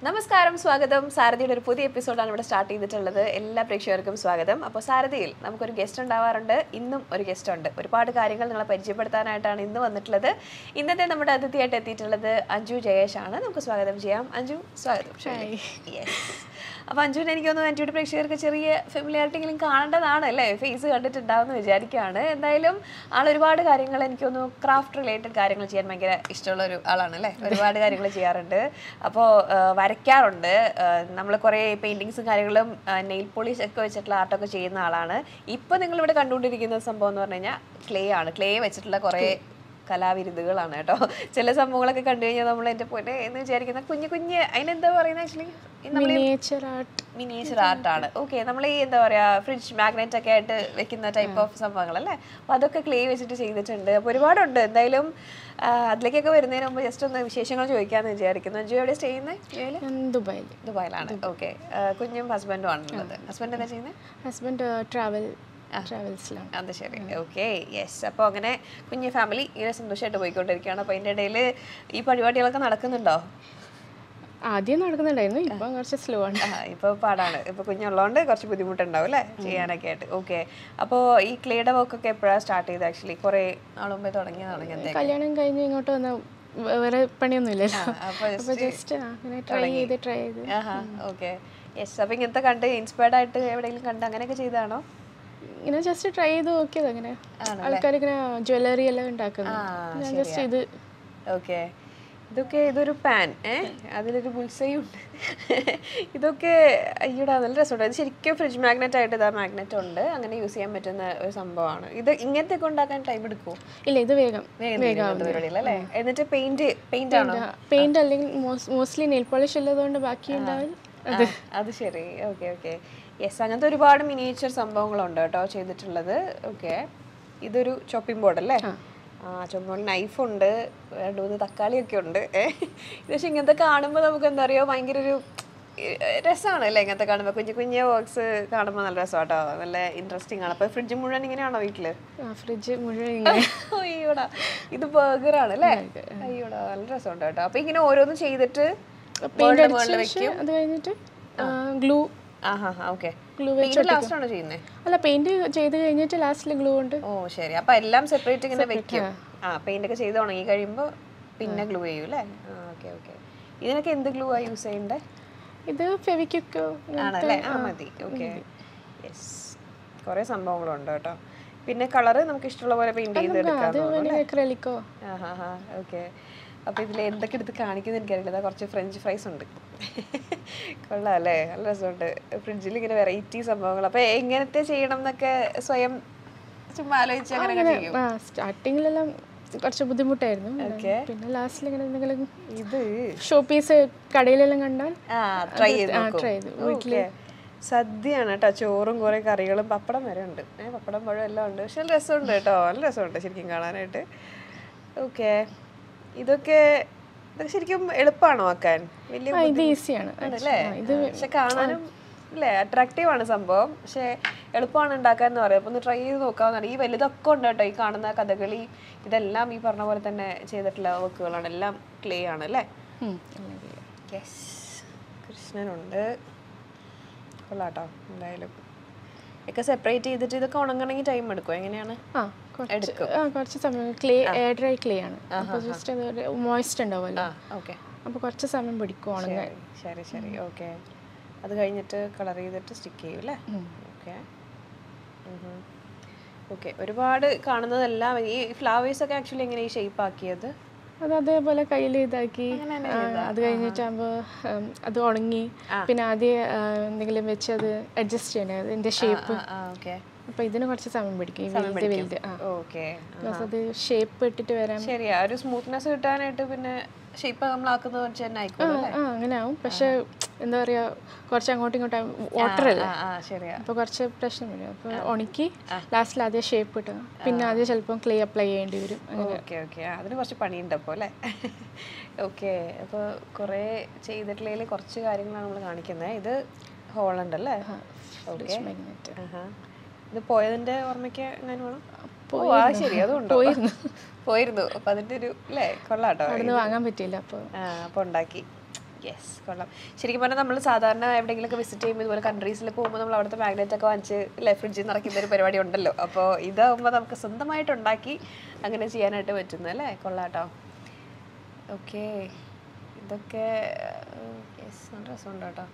നമസ്കാരം സ്വാഗതം സാരഥിയുടെ ഒരു പുതിയ എപ്പിസോഡാണ് ഇവിടെ സ്റ്റാർട്ട് ചെയ്തിട്ടുള്ളത് എല്ലാ പ്രേക്ഷകർക്കും സ്വാഗതം അപ്പോൾ സാരഥിയിൽ നമുക്കൊരു ഗസ്റ്റ് ഉണ്ടാവാറുണ്ട് ഇന്നും ഒരു ഗസ്റ്റ് ഉണ്ട് ഒരുപാട് കാര്യങ്ങൾ നിങ്ങളെ പരിചയപ്പെടുത്താനായിട്ടാണ് ഇന്ന് വന്നിട്ടുള്ളത് ഇന്നത്തെ നമ്മുടെ അതിഥിയായിട്ട് എത്തിയിട്ടുള്ളത് അഞ്ജു ജയേഷ് ആണ് നമുക്ക് സ്വാഗതം ചെയ്യാം അഞ്ജു സ്വാഗതം യെസ് അപ്പോൾ അഞ്ജുവിനെ എനിക്കൊന്ന് അഞ്ജുയുടെ പ്രേക്ഷകർക്ക് ചെറിയ ഫെമിലിയാരിറ്റി എങ്കിലും കാണേണ്ടതാണ് അല്ലേ ഫേസ് കണ്ടിട്ടുണ്ടാവുമെന്ന് വിചാരിക്കുകയാണ് എന്തായാലും ആൾ ഒരുപാട് കാര്യങ്ങൾ എനിക്കൊന്ന് ക്രാഫ്റ്റ് റിലേറ്റഡ് കാര്യങ്ങൾ ചെയ്യാൻ ഭയങ്കര ഇഷ്ടമുള്ള ഒരു ആളാണ് അല്ലേ ഒരുപാട് കാര്യങ്ങൾ ചെയ്യാറുണ്ട് അപ്പോൾ വരയ്ക്കാറുണ്ട് നമ്മൾ കുറേ പെയിൻറ്റിങ്സും കാര്യങ്ങളും നെയിൽ പോളിഷ് ഒക്കെ വെച്ചിട്ടുള്ള ആർട്ടൊക്കെ ചെയ്യുന്ന ആളാണ് ഇപ്പോൾ നിങ്ങളിവിടെ കണ്ടുകൊണ്ടിരിക്കുന്ന സംഭവം എന്ന് പറഞ്ഞു കഴിഞ്ഞാൽ ക്ലേ ആണ് ക്ലേ വെച്ചിട്ടുള്ള കുറേ കലാവിരുതുകളാണ് കേട്ടോ ചില സംഭവങ്ങളൊക്കെ കണ്ടു കഴിഞ്ഞാൽ നമ്മൾ എൻ്റെ പോലെ എന്ന് വിചാരിക്കുന്ന കുഞ്ഞു കുഞ്ഞ് അതിനെന്താ പറയുന്നത് ആക്ച്വലി മിനിയേച്ചർ ആർട്ട് മിനിയേച്ചർ ആർട്ടാണ് ഓക്കെ നമ്മൾ ഈ എന്താ പറയാ ഫ്രിഡ്ജ് മാഗ്നറ്റ് ഒക്കെ ആയിട്ട് വെക്കുന്ന ടൈപ്പ് ഓഫ് സംഭവങ്ങൾ അല്ലേ അപ്പോൾ അതൊക്കെ ക്ലേ വെച്ചിട്ട് ചെയ്തിട്ടുണ്ട് അപ്പോൾ ഒരുപാടുണ്ട് എന്തായാലും ആ, അതിലേക്കൊക്കെ വരുന്നതിന് മുമ്പ് ജസ്റ്റ് ഒന്ന് വിശേഷങ്ങൾ ചോദിക്കാമെന്ന് വിചാരിക്കുന്നു അഞ്ജു എവിടെ സ്റ്റേ ചെയ്യുന്നത് ഞാൻ ദുബായിൽ ദുബായിലാണ് ഓക്കെ കുഞ്ഞും ഹസ്ബൻഡും ആണുള്ളത് ഹസ്ബൻഡ് എന്താ ചെയ്യുന്നത് ഹസ്ബൻഡ് ട്രാവൽ ട്രാവൽസിലാണ് അത് ശരി ഓക്കെ യെസ് അപ്പോൾ അങ്ങനെ കുഞ്ഞു ഫാമിലി ഇങ്ങനെ സന്തോഷമായിട്ട് പോയിക്കൊണ്ടിരിക്കുകയാണ് അപ്പോൾ അതിൻ്റെ ഇടയിൽ ഈ പരിപാടികളൊക്കെ നടക്കുന്നുണ്ടോ ആദ്യം നടക്കുന്നുണ്ടായിരുന്നു ഇപ്പം കുറച്ച് സ്ലോ ആണ് ആ, ഇപ്പൊ പാടാണ് ഇപ്പൊ കുഞ്ഞുള്ളതുകൊണ്ട് കുറച്ച് ബുദ്ധിമുട്ടുണ്ടാവും അല്ലേ ചെയ്യാനൊക്കെ ആയിട്ട് ഓക്കെ അപ്പോൾ ഈ ക്ലേയുടെ വർക്കൊക്കെ എപ്പോഴാണ് സ്റ്റാർട്ട് ചെയ്തത് ആക്ച്വലി കുറേ നാൾ മുമ്പേ തുടങ്ങിയതാണ് ഇങ്ങനത്തെ കല്യാണം കഴിഞ്ഞ് ഇങ്ങോട്ട് വന്ന വേ- വേറെ പണിയൊന്നുമില്ലല്ലോ അപ്പോൾ അപ്പോൾ ജസ്റ്റ് അങ്ങനെ ട്രൈ ചെയ്ത് ട്രൈ ചെയ്ത് ആഹാ ഓക്കെ യെസ് അപ്പോൾ ഇങ്ങനത്തെ കണ്ട് ഇൻസ്പയർഡ് ആയിട്ട് എവിടെയെങ്കിലും കണ്ട് അങ്ങനെയൊക്കെ ചെയ്താണോ ഇങ്ങനെ ജസ്റ്റ് ട്രൈ ചെയ്ത് നോക്കിയത് അങ്ങനെ ആൾക്കാർ ഇങ്ങനെ ജ്വല്ലറി എല്ലാം ഉണ്ടാക്കുന്നു ആ ഞാൻ ജസ്റ്റ് ഇത് ഓക്കെ ഇതൊക്കെ ഇതൊരു പാൻ ഏ അതിലൊരു ബുൾസയും ഉണ്ട് ഇതൊക്കെ അയ്യടാ നല്ല രസമുണ്ട് ഇത് ശരിക്കും ഫ്രിഡ്ജ് മാഗ്നറ്റ് ആയിട്ട് ഇതാ മാഗ്നറ്റ് ഉണ്ട് അങ്ങനെ യൂസ് ചെയ്യാൻ പറ്റുന്ന ഒരു സംഭവമാണ് ഇത് ഇങ്ങനത്തെ ഒക്കെ ഉണ്ടാക്കാൻ ടൈം എടുക്കുമോ ഇല്ല ഇത് വേഗം അല്ലേ എന്നിട്ട് പെയിന്റ് പെയിന്റ് ആണോ പെയിന്റ് അല്ലെങ്കിൽ മോസ്റ്റ്ലി നെയിൽ പോളിഷ് ഉള്ളതുകൊണ്ട് ബാക്കി ഉണ്ടാവും ആ, അത് ശരി ഓക്കെ ഓക്കെ യെസ് അങ്ങനത്തെ ഒരുപാട് മിനിയേച്ചർ സംഭവങ്ങളുണ്ട് കേട്ടോ ചെയ്തിട്ടുള്ളത് ഓക്കെ ഇതൊരു ചോപ്പിംഗ് ബോർഡ് അല്ലേ ആ ചോപ്പിംഗ് ബോർഡ് നൈഫ് ഉണ്ട് രണ്ട് മൂന്ന് തക്കാളിയൊക്കെ ഉണ്ട് ഏ ഇത് പക്ഷെ ഇങ്ങനത്തെ കാണുമ്പോൾ നമുക്ക് എന്താ പറയുക ഭയങ്കര ഒരു രസമാണ് അല്ലേ ഇങ്ങനത്തെ കാണുമ്പോൾ കുഞ്ഞു കുഞ്ഞു ബോക്സ് കാണുമ്പോൾ നല്ല രസമാണ് കേട്ടോ നല്ല ഇൻട്രസ്റ്റിംഗ് ആണ് അപ്പോൾ ഫ്രിഡ്ജ് മുഴുവൻ ഇങ്ങനെയാണോ വീട്ടിൽ ഫ്രിഡ്ജ് മുഴുവൻ ഇങ്ങനെ അയ്യോടാ ഇത് ബർഗർ ആണ് അല്ലേ അയ്യോടാ നല്ല രസമുണ്ട് കേട്ടോ അപ്പൊ ഇങ്ങനെ ഓരോന്നും ചെയ്തിട്ട് പെയിന്റ് മുകളിൽ അടിച്ച വെക്കും ശേഷം അത് കഴിഞ്ഞിട്ട് ഗ്ലൂ ആഹാ ഓക്കെ ഗ്ലൂ പെയിന്റ് ലാസ്റ്റ് ആണോ ചെയ്യുന്നത് അല്ല പെയിന്റ് ചെയ്ത് കഴിഞ്ഞിട്ട് ലാസ്റ്റിൽ ഗ്ലൂ കൊണ്ട് ഓ ശരി അപ്പൊ എല്ലാം സെപ്പറേറ്റ് ഇങ്ങനെ വെക്കും ആ പെയിന്റ് ഒക്കെ ചെയ്ത് ഉണങ്ങി കഴിയുമ്പോൾ പിന്നെ ഗ്ലൂ ചെയ്യും അല്ലേ ആ ഓക്കെ ഓക്കെ ഇതിനൊക്കെ എന്ത് ഗ്ലൂ ആ യൂസ് ചെയ്യണ്ടേ ഇത് ഫെവിക്വിക്കോ ആണല്ലേ ആ മതി ഓക്കെ യെസ് കുറേ സംഭവങ്ങളുണ്ട് കേട്ടോ പിന്നെ കളറ് നമുക്ക് ഇഷ്ടമുള്ള പോലെ പെയിന്റ് ചെയ്തെടുക്കാം അത് വേണമെങ്കിൽ അക്രലിക്കോ ഓക്കെ അപ്പൊ ഇതിൽ എന്തൊക്കെ എടുത്ത് കാണിക്കുന്നത് എനിക്കറിയില്ല ദാ കുറച്ച് ഫ്രഞ്ച് ഫ്രൈസ് ഉണ്ട് കൊള്ളാം അല്ലേ നല്ല രസമുണ്ട് ഫ്രിഡ്ജിൽ ഇങ്ങനെ വെറൈറ്റി സംഭവങ്ങൾ അപ്പൊ എങ്ങനത്തെ ചെയ്യണം എന്നൊക്കെ സ്വയം ചുമ്മാ ആലോചിച്ച് അങ്ങനെ ചെയ്യും ആ സ്റ്റാർട്ടിങ്ങിലെല്ലാം കുറച്ച് ബുദ്ധിമുട്ടായിരുന്നു Okay. പിന്നെ ലാസ്റ്റിൽ ഇങ്ങനെ എന്തെങ്കിലും ഇത് ഷോ പീസ് കടയിലെല്ലാം കണ്ടാൽ ആ ട്രൈ ചെയ്ത് ആ, നോക്കും. try ചെയ്തു. Okay. സദ്യയാണ് കേട്ടോ ചോറും കുറെ കറികളും പപ്പടം വരെ ഉണ്ട് ഏ പപ്പടം പഴം എല്ലാം ഉണ്ട് പക്ഷെ നല്ല രസമുണ്ട് കേട്ടോ നല്ല രസമുണ്ട് ശരിക്കും കാണാനായിട്ട് ഓക്കെ ഇതൊക്കെ ഇതൊക്കെ ശരിക്കും എളുപ്പമാണോ ആക്കാൻ വലിയ ആ, ഇത് ഈസിയാണ് ആണല്ലേ പക്ഷെ കാണാനും അല്ലേ അട്രാക്റ്റീവ് ആണ് സംഭവം പക്ഷെ എളുപ്പമാണ് ഉണ്ടാക്കാൻ എന്ന് പറയാം അപ്പൊ ഒന്ന് ട്രൈ ചെയ്ത് നോക്കാവുന്നതാണ് ഈ വലുതൊക്കെ ഉണ്ട് കേട്ടോ ഈ കാണുന്ന കഥകളി ഇതെല്ലാം ഈ പറഞ്ഞ പോലെ തന്നെ ചെയ്തിട്ടുള്ള വർക്കുകളാണ് എല്ലാം ക്ലേ ആണ് അല്ലേ യെസ് കൃഷ്ണനുണ്ട് കൊള്ളാട്ടോ എന്തായാലും ഒക്കെ സെപ്പറേറ്റ് ചെയ്തിട്ട് ഇതൊക്കെ ഉണങ്ങണമെങ്കിൽ ടൈം എടുക്കും എങ്ങനെയാണ് ആ കുറച്ച് ആ കുറച്ച് സമയം ക്ലേ എയർ ഡ്രൈ ക്ലേ ആണ് അപ്പോൾ ജസ്റ്റ് അത് മോയ്സ്റ്റ് ഉണ്ടാവുമല്ലോ ഓക്കെ അപ്പോൾ കുറച്ച് സമയം പിടിക്കും ഉണങ്ങാൻ ശരി ശരി ഓക്കെ അത് കഴിഞ്ഞിട്ട് കളർ ചെയ്തിട്ട് സ്റ്റിക്ക് ചെയ്യും അല്ലേ ഓക്കെ ഓക്കെ ഒരുപാട് കാണുന്നതെല്ലാം ഈ ഫ്ലവേഴ്സ് ഒക്കെ ആക്ച്വലി എങ്ങനെ ഈ ഷേപ്പ് ആക്കിയത് അത് അതേപോലെ കയ്യിൽ ഇതാക്കി ആ, അത് കഴിഞ്ഞിട്ടാകുമ്പോൾ അത് ഉണങ്ങി പിന്നെ ആദ്യം ആ, എന്തെങ്കിലും വെച്ച് അത് അഡ്ജസ്റ്റ് ചെയ്യണേ അതിൻ്റെ ഷേപ്പ് ആ ഓക്കെ അപ്പോൾ ഇതിന് കുറച്ച് സമയം പിടിക്കും ഈ വലുത് വലുത് ആ ഓക്കെ പ്ലസ് അത് ഷേപ്പ് ഇട്ടിട്ട് വരാൻ ശരിയാ ഒരു സ്മൂത്ത്നെസ് കിട്ടാനായിട്ട് പിന്നെ ഷേപ്പ് നമ്മൾ ആക്കുന്നത് വെച്ച് തന്നെ ആ ആയിക്കോളും ആ അങ്ങനെ ആവും പക്ഷെ എന്താ പറയുക കുറച്ച് അങ്ങോട്ടും ഇങ്ങോട്ടും വാട്ടർ അല്ലേ ആ ആ ശരിയാ അപ്പോൾ കുറച്ച് പ്രശ്നം വരും അപ്പോൾ ഉണക്കി ലാസ്റ്റിൽ ആദ്യം ഷേപ്പ് ഇട്ടുക പിന്നെ ആദ്യം ചിലപ്പം ക്ലേ അപ്ലൈ ചെയ്യേണ്ടി വരും അങ്ങനെ ഓക്കെ ഓക്കെ അതിന് കുറച്ച് പണിയുണ്ട് അപ്പോൾ അല്ലേ ഓക്കെ അപ്പോൾ കുറേ ചെയ്തിട്ടുള്ളതിൽ കുറച്ച് കാര്യങ്ങളാണ് നമ്മൾ കാണിക്കുന്നത് ഇത് ഹോളണ്ട് അല്ലേ ഓക്കെ മാഗ്നറ്റ് ഇത് പോയതിന്റെ ഓർമ്മയ്ക്ക് എങ്ങനെ വേണം ഓ ആ ശരി അതുണ്ടോ പോയിരുന്നു അപ്പൊ അതിന്റെ ഒരു അല്ലേ കൊള്ളാട്ടോ അവിടുന്ന് വാങ്ങാൻ പറ്റിയില്ല അപ്പോൾ ആ അപ്പൊ ഉണ്ടാക്കി യെസ് കൊള്ളാം ശരിക്കും പറഞ്ഞാൽ നമ്മൾ സാധാരണ എവിടെയെങ്കിലുമൊക്കെ വിസിറ്റ് ചെയ്യുമ്പോൾ ഇതുപോലെ കൺട്രീസിൽ പോകുമ്പോൾ നമ്മൾ അവിടുത്തെ മാഗ്നറ്റ് ഒക്കെ വാങ്ങിച്ച് അല്ലെ ഫ്രിഡ്ജിൽ നിറയ്ക്കുന്ന ഒരു പരിപാടി ഉണ്ടല്ലോ അപ്പോൾ ഇതാകുമ്പോൾ നമുക്ക് സ്വന്തമായിട്ട് ഉണ്ടാക്കി അങ്ങനെ ചെയ്യാനായിട്ട് പറ്റുന്നു അല്ലേ കൊള്ളാട്ടോ ഓക്കെ ഇതൊക്കെ യെസ് നല്ല രസമുണ്ട് കേട്ടോ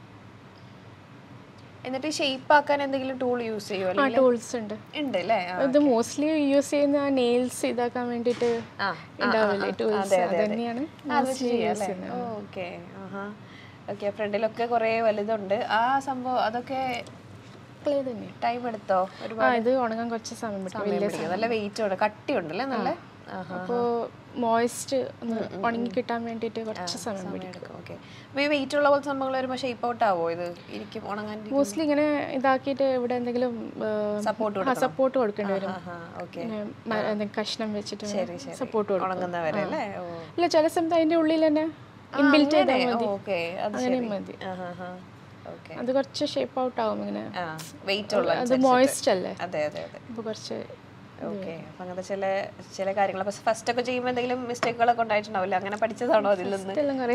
എന്നിട്ട് ഷേപ്പ് ആക്കാൻ എന്തെങ്കിലും ടൂൾ യൂസ് ചെയ്യുമോ ആ അല്ലെങ്കിൽ ടൂൾസ് ഉണ്ട് ഉണ്ട് അല്ലേ ആ. ഇത് മോസ്റ്റ്ലി യൂസ് ചെയ്യുന്ന നെയിൽസ് ഇതാക്കാൻ വേണ്ടിയിട്ട് ആ, ഉണ്ടാവില്ലേ ടൂൾസ് അത് തന്നെയാണ് ആ, അത് ചെയ്യാം അല്ലേ ഓക്കെ ആഹാ ഓക്കെ ഫ്രണ്ടിലൊക്കെ കുറേ വലുതുണ്ട് ആ സംഭവം അതൊക്കെ ക്ലേ തന്നെയാണ് ടൈം എടുത്തോ ഒരു ആ ഇത് ഉണങ്ങാൻ കുറച്ച് സമയം പിടിക്കും സമയം പിടിക്കും നല്ല വെയിറ്റ് ഉണ്ട് കട്ടിയുണ്ടല്ലേ നല്ല ആഹാ അപ്പോൾ മോയ്സ്റ്റ് ഒന്ന് ഉണങ്ങി കിട്ടാൻ വേണ്ടിയിട്ട് കുറച്ച് സമയം പിടിക്കും എടുക്കും ഓക്കെ അപ്പോൾ ഈ വെയിറ്റ് ഉള്ള പോലത്തെ സംഭവങ്ങൾ വരുമ്പോൾ ഷേപ്പ് ഔട്ട് ആവോ ഇത് ഇരിക്കും ഉണങ്ങാൻ മോസ്റ്റ്ലി ഇങ്ങനെ ഇതാക്കിയിട്ട് ഇവിടെ എന്തെങ്കിലും സപ്പോർട്ട് സപ്പോർട്ട് കൊടുക്കേണ്ടി വരും ആഹാ ഓക്കെ ഇങ്ങനെ മ- എന്തെങ്കിലും കഷ്ണം വെച്ചിട്ട് ശരി ശരി സപ്പോർട്ട് കൊടുക്കും ഉണങ്ങുന്നവരെ അല്ലേ ഓ ഇല്ല ചില സമയത്ത് അതിന്റെ ഉള്ളിൽ തന്നെ ഇൻബിൽറ്റ് ചെയ്താൽ മതി ഓക്കെ അത് അങ്ങനെ ശരി മതി ആഹാ ഓക്കെ അത് കുറച്ച് ഷേപ്പ് ഔട്ട് ആവും ഇങ്ങനെ ആ വെയിറ്റ് ഉള്ള അത് മോയ്സ്റ്റ് അല്ലേ അതെ അതെ അതെ അപ്പോൾ കുറച്ച് ഓക്കെ അപ്പൊ അങ്ങനത്തെ ചില ചില കാര്യങ്ങൾ അപ്പൊ ഫസ്റ്റ് ഒക്കെ ചെയ്യുമ്പോൾ എന്തെങ്കിലും മിസ്റ്റേക്കുകളൊക്കെ ഉണ്ടായിട്ടുണ്ടാവില്ല അങ്ങനെ പഠിച്ചതാണോ അതിൽ നിന്ന് ഇതെല്ലാം കുറേ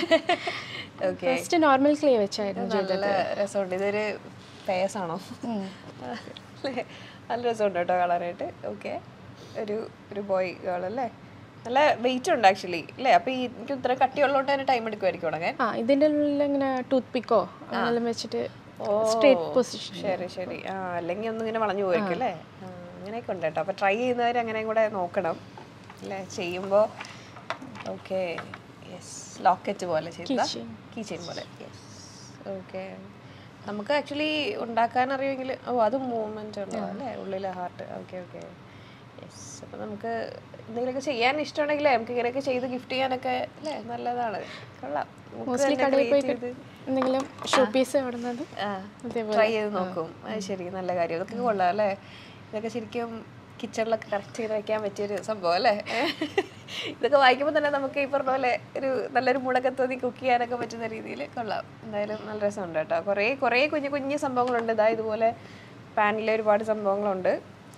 ഓക്കെ ഫസ്റ്റ് നോർമൽ ക്ലേ വെച്ചായിരുന്നു നല്ല രസമുണ്ട് ഇതൊരു പേസ് ആണോ ഉം. അല്ലേ നല്ല രസമുണ്ട് കേട്ടോ കാണാനായിട്ട് ഓക്കെ ഒരു ഒരു ബോയ് ഗേൾ അല്ലേ നല്ല വെയിറ്റ് ഉണ്ട് ആക്ച്വലി അല്ലേ അപ്പൊ ഈ എനിക്ക് ഇത്ര കട്ടിയുള്ളതുകൊണ്ട് തന്നെ ടൈം എടുക്കുമായിരിക്കും ഉണങ്ങാൻ ആ ഇതിന്റെ ഉള്ളിൽ ഇങ്ങനെ ടൂത്ത് പിക്കോ അങ്ങനെല്ലാം വെച്ചിട്ട് സ്ട്രേറ്റ് പൊസിഷൻ ശരി ശരി ആ അല്ലെങ്കിൽ ഒന്നും ഇങ്ങനെ വളഞ്ഞു പോയിരിക്കും അല്ലേ ആ, അങ്ങനെയൊക്കെ ഉണ്ട് കേട്ടോ അപ്പോൾ ട്രൈ ചെയ്യുന്നവർ അങ്ങനെയും കൂടെ നോക്കണം അല്ലേ ചെയ്യുമ്പോൾ ഓക്കെ യെസ് ലോക്കറ്റ് പോലെ ചെയ്ത Keychain. കീ ചെയിൻ പോലെ യെസ് ഓക്കെ നമുക്ക് ആക്ച്വലി ഉണ്ടാക്കാൻ അറിയുമെങ്കിൽ ഓ അത് മൂവ്മെന്റ് ഉണ്ടോ അല്ലേ ഉള്ളിലെ ഹാർട്ട് ഓക്കെ ഓക്കെ യെസ് അപ്പോൾ നമുക്ക് എന്തെങ്കിലുമൊക്കെ ചെയ്യാൻ ഇഷ്ടമുണ്ടെങ്കിൽ നമുക്ക് ഇങ്ങനെയൊക്കെ ചെയ്ത് ഗിഫ്റ്റ് ചെയ്യാനൊക്കെ അല്ലേ നല്ലതാണ് കൊള്ളാം നമുക്ക് മോസ്റ്റ്ലി തന്നെ കടയിൽ പോയി create ചെയ്ത് എന്തെങ്കിലും ഷോ പീസ് ഇടുന്നത് അതേപോലെ ട്രൈ ചെയ്ത് നോക്കും അത് ശരി നല്ല കാര്യം ഇതൊക്കെ കൊള്ളാം അല്ലേ ഇതൊക്കെ ശരിക്കും കിച്ചണിലൊക്കെ കറക്റ്റ് ചെയ്ത് വെക്കാൻ പറ്റിയൊരു സംഭവം അല്ലേ ഇതൊക്കെ വായിക്കുമ്പോൾ തന്നെ നമുക്ക് ഈ പറഞ്ഞ പോലെ ഒരു നല്ലൊരു മുടക്കം തോന്നി കുക്ക് ചെയ്യാനൊക്കെ പറ്റുന്ന രീതിയിൽ കൊള്ളാം എന്തായാലും നല്ല രസമുണ്ട് കേട്ടോ കുറേ കുറേ കുഞ്ഞു കുഞ്ഞു സംഭവങ്ങളുണ്ട് ഇതാ ഇതുപോലെ പാനിലെ ഒരുപാട് സംഭവങ്ങളുണ്ട്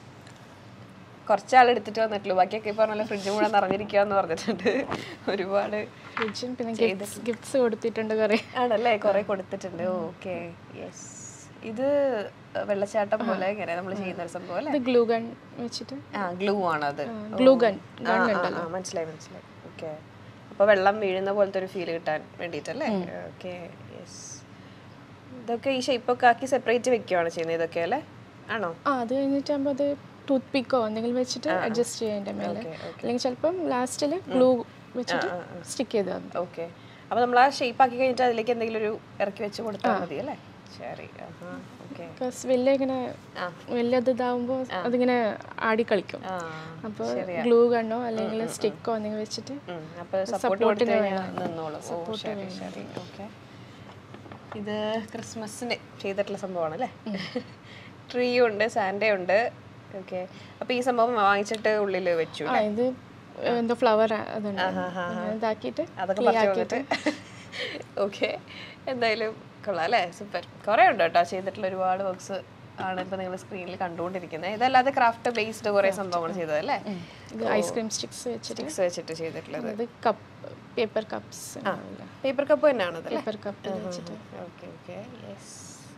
കുറച്ചാൾ എടുത്തിട്ട് വന്നിട്ടുള്ളൂ ബാക്കിയൊക്കെ ഈ പറഞ്ഞ പോലെ ഫ്രിഡ്ജ് മുഴുവൻ നിറഞ്ഞിരിക്കുക എന്ന് പറഞ്ഞിട്ടുണ്ട് ഒരുപാട് ഫ്രിഡ്ജും പിന്നെ ഗിഫ്റ്റ്സ് ഗിഫ്റ്റ്സ് കൊടുത്തിട്ടുണ്ട് കുറേ ആണല്ലേ കുറെ കൊടുത്തിട്ടുണ്ട് ഓക്കെ യെസ് ഇത് വെള്ളച്ചാട്ടം പോലെ ഇങ്ങനെ നമ്മൾ ചെയ്യുന്ന ഒരു സംഭവം അല്ലേ ഇത് ഗ്ലൂ ഗൺ വെച്ചിട്ട് ആ ഗ്ലൂ ആണ് അത് ഗ്ലൂ ഗൺ ആ, ആ, ആ, മനസ്സിലായി മനസ്സിലായി ഓക്കെ അപ്പൊ വെള്ളം വീഴുന്ന പോലത്തെ ഒരു ഫീൽ കിട്ടാൻ വേണ്ടിയിട്ടല്ലേ ഓക്കെ യെസ് ഇതൊക്കെ ഈ ഷേപ്പൊക്കെ ആക്കി സെപ്പറേറ്റ് വെക്കുകയാണ് ചെയ്യുന്നത് ഇതൊക്കെ അല്ലേ ആണോ ആ അത് കഴിഞ്ഞിട്ടാകുമ്പോൾ അത് ടൂത്ത് പിക്കോ എന്തെങ്കിലും വെച്ചിട്ട് അഡ്ജസ്റ്റ് ചെയ്യേണ്ട മേലെ അല്ലെങ്കിൽ ചിലപ്പം ലാസ്റ്റിൽ ഗ്ലൂ വെച്ചിട്ട് സ്റ്റിക്ക് ചെയ്ത് തന്നു ഓക്കെ അപ്പൊ നമ്മൾ ആ ഷേപ്പ് ആക്കി കഴിഞ്ഞിട്ട് അതിലേക്ക് എന്തെങ്കിലും ഒരു ഇറക്കി വെച്ച് കൊടുത്താൽ മതി അല്ലേ ശരി ഓക്കെ ബിക്കോസ് വലിയ ഇങ്ങനെ ആ. വലിയ ഇത് ഇതാവുമ്പോൾ അതിങ്ങനെ ആടി കളിക്കും ആ അപ്പോൾ ഗ്ലൂ ഗണ്ണോ അല്ലെങ്കിൽ സ്റ്റിക്കോ എന്തെങ്കിലും വെച്ചിട്ട് ഉം, അപ്പൊ സപ്പോർട്ട് കൊടുത്തു കഴിഞ്ഞാൽ നിന്നോളും ഓ ശരി ശരി ഓക്കെ ഇത് ക്രിസ്മസിന് ചെയ്തിട്ടുള്ള സംഭവമാണ് അല്ലേ ട്രീ ഉണ്ട് സാൻഡേ ഉണ്ട് ഓക്കെ അപ്പൊ ഈ സംഭവം വാങ്ങിച്ചിട്ട് ഉള്ളിൽ വെച്ചു ആ ഇത് എന്തോ ഫ്ലവർ അതുണ്ട് അങ്ങനെ ഇതാക്കിയിട്ട് അതൊക്കെ പറിച്ചു വന്നിട്ട് ഓക്കെ എന്തായാലും കൊള്ളാം അല്ലേ സൂപ്പർ കുറേ ഉണ്ട് കേട്ടോ ചെയ്തിട്ടുള്ള ഒരുപാട് വർക്ക്സ് ആണ് ഇപ്പൊ നിങ്ങൾ സ്ക്രീനിൽ കണ്ടുകൊണ്ടിരിക്കുന്നത് ഇതല്ലാതെ ക്രാഫ്റ്റ് ബേസ്ഡ് കുറേ സംഭവങ്ങൾ ചെയ്തത് അല്ലേ ഇത് ഐസ്ക്രീം സ്റ്റിക്സ് വെച്ചിട്ട് സ്റ്റിക്സ് വെച്ചിട്ട് ചെയ്തിട്ടുള്ളത് ഇത് cup paper cups paper cup തന്നെയാണ് അതല്ലേ പേപ്പർ കപ്പ് വെച്ചിട്ട് ഓക്കെ ഓക്കെ യെസ്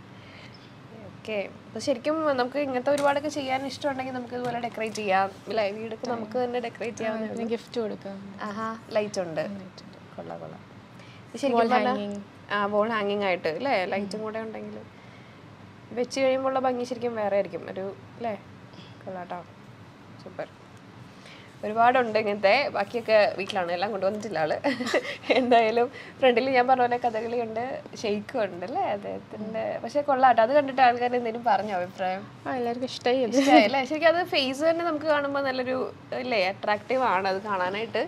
ഓക്കെ അപ്പോൾ ശരിക്കും നമുക്ക് ഇങ്ങനത്തെ ഒരുപാടൊക്കെ ചെയ്യാൻ ഇഷ്ടമുണ്ടെങ്കിൽ നമുക്ക് ഇതുപോലെ ഡെക്കറേറ്റ് ചെയ്യാം അല്ലേ വീടൊക്കെ നമുക്ക് തന്നെ ഡെക്കറേറ്റ് ചെയ്യാം പിന്നെ ഗിഫ്റ്റ് കൊടുക്കാം ആഹാ ലൈറ്റ് ഉണ്ട് കൊള്ളാം കൊള്ളാം ഇത് ശരിക്കും പറഞ്ഞാൽ ആ ബോൾ ഹാങ്ങിങ് ആയിട്ട് അല്ലേ ലൈറ്റും കൂടെ ഉണ്ടെങ്കിൽ വെച്ച് കഴിയുമ്പോൾ ഉള്ള ഭംഗി ശരിക്കും വേറെ ആയിരിക്കും ഒരു അല്ലേ കൊള്ളാട്ടോ സൂപ്പർ ഒരുപാടുണ്ട് ഇങ്ങനത്തെ ബാക്കിയൊക്കെ വീട്ടിലാണ് എല്ലാം കൊണ്ടുവന്നിട്ടില്ല ആള് എന്തായാലും ഫ്രണ്ടിൽ ഞാൻ പറഞ്ഞ പോലെ കഥകളി ഉണ്ട് ഷെയ്ക്കും ഉണ്ട് അല്ലേ അദ്ദേഹത്തിന്റെ പക്ഷെ കൊള്ളാട്ടോ അത് കണ്ടിട്ട് ആൾക്കാർ എന്തെങ്കിലും പറഞ്ഞോ അഭിപ്രായം ആ എല്ലാവർക്കും ഇഷ്ടമായി അത് ഇഷ്ടമായി അല്ലേ ശരിക്കും അത് ഫേസ് തന്നെ നമുക്ക് കാണുമ്പോൾ നല്ലൊരു ഇല്ലേ അട്രാക്റ്റീവ് ആണ് അത് കാണാനായിട്ട്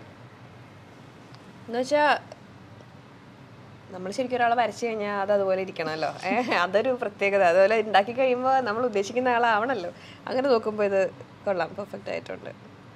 എന്ന് വെച്ചാ നമ്മൾ ശരിക്കും ഒരാളെ വരച്ചു കഴിഞ്ഞാൽ അത് അതുപോലെ ഇരിക്കണമല്ലോ ഏഹ് അതൊരു പ്രത്യേകത അതുപോലെ ഉണ്ടാക്കി കഴിയുമ്പോൾ നമ്മൾ ഉദ്ദേശിക്കുന്ന ആളാവണല്ലോ അങ്ങനെ നോക്കുമ്പോൾ ഇത് കൊള്ളാം പെർഫെക്റ്റ് ആയിട്ടുണ്ട്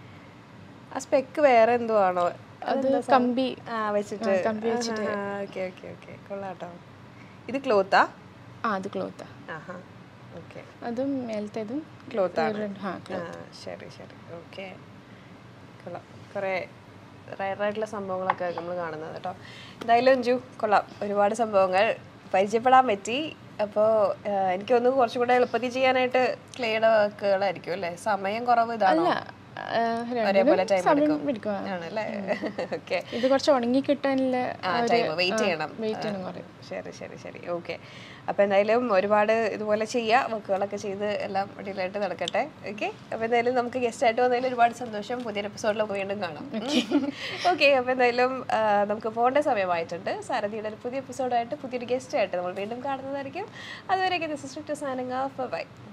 ആ സ്പെക്ക് വേറെ എന്തോ ആണോ അത് കമ്പി ആ വെച്ചിട്ട് കമ്പി വെച്ചിട്ട്. ഓക്കെ ഓക്കെ ഓക്കെ കൊള്ളാട്ടോ ഇത് ക്ലോത്താ ആ അത് ക്ലോത്താ ആഹാ ഓക്കെ അതും മേലത്തേതും ക്ലോത്ത് ആണ് ആ ആ ശരി ശരി ഓക്കെ കൊള്ളാം കുറേ റയറായിട്ടുള്ള സംഭവങ്ങളൊക്കെ നമ്മൾ കാണുന്നത് കേട്ടോ എന്തായാലും അഞ്ജു കൊള്ളാം ഒരുപാട് സംഭവങ്ങൾ പരിചയപ്പെടാൻ പറ്റി അപ്പോൾ എനിക്ക് ഒന്ന് കുറച്ചും കൂടെ എളുപ്പത്തിൽ ചെയ്യാനായിട്ട് ക്ലേയുടെ വർക്കുകളായിരിക്കും അല്ലേ സമയം കുറവ് ഇതാണോ ആ, ഒരേപോലെ രണ്ടിനും ടൈം സമയം എടുക്കും എടുക്കും ആ. ആണല്ലേ ഓക്കെ ഇത് കുറച്ച് ഉണങ്ങി കിട്ടാനുള്ള ആ ടൈം വെയിറ്റ് ചെയ്യണം വെയിറ്റ് ചെയ്യണം കുറേ ശരി ശരി ശരി ഓക്കെ അപ്പോൾ എന്തായാലും ഒരുപാട് ഇതുപോലെ ചെയ്യുക വർക്കുകളൊക്കെ ചെയ്ത് എല്ലാം അടിയിലായിട്ട് നടക്കട്ടെ ഓക്കെ അപ്പോൾ എന്തായാലും നമുക്ക് ഗസ്റ്റ് ആയിട്ട് വന്നതിൽ ഒരുപാട് സന്തോഷം പുതിയൊരു എപ്പിസോഡിൽ വീണ്ടും കാണാം ഓക്കെ അപ്പോൾ എന്തായാലും ആ, നമുക്ക് പോകേണ്ട സമയമായിട്ടുണ്ട് സാരഥിയുടെ ഒരു പുതിയ എപ്പിസോഡായിട്ട് പുതിയൊരു ഗസ്റ്റ് ആയിട്ട് നമ്മൾ വീണ്ടും കാണുന്നതായിരിക്കും അതുവരെയൊക്കെ this is to signing off by